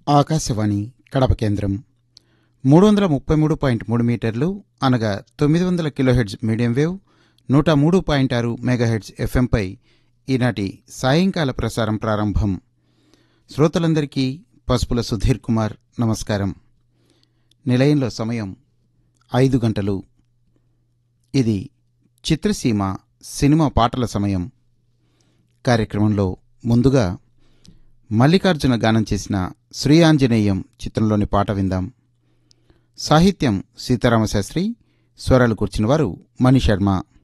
ఆకాశవాణి కడప కేంద్రం మూడు వందల ముప్పై మూడు పాయింట్ మూడు మీటర్లు అనగా తొమ్మిది వందల కిలోహెడ్జ్ మీడియం వేవ్ నూట మూడు పాయింట్ ఆరు మెగాహెడ్జ్ ఎఫ్ఎంపై ఈనాటి సాయంకాల ప్రసారం ప్రారంభం శ్రోతలందరికీ పసుపుల సుధీర్ కుమార్ నమస్కారం నిలయంలో సమయం ఐదు గంటలు ఇది చిత్రసీమ సినిమా పాటల సమయం కార్యక్రమంలో ముందుగా మల్లికార్జున గానం చేసిన శ్రీ ఆంజనేయం చిత్రంలోని పాట విందాం సాహిత్యం సీతారామశాస్త్రి స్వరాలు కూర్చిన వారు మణి శర్మ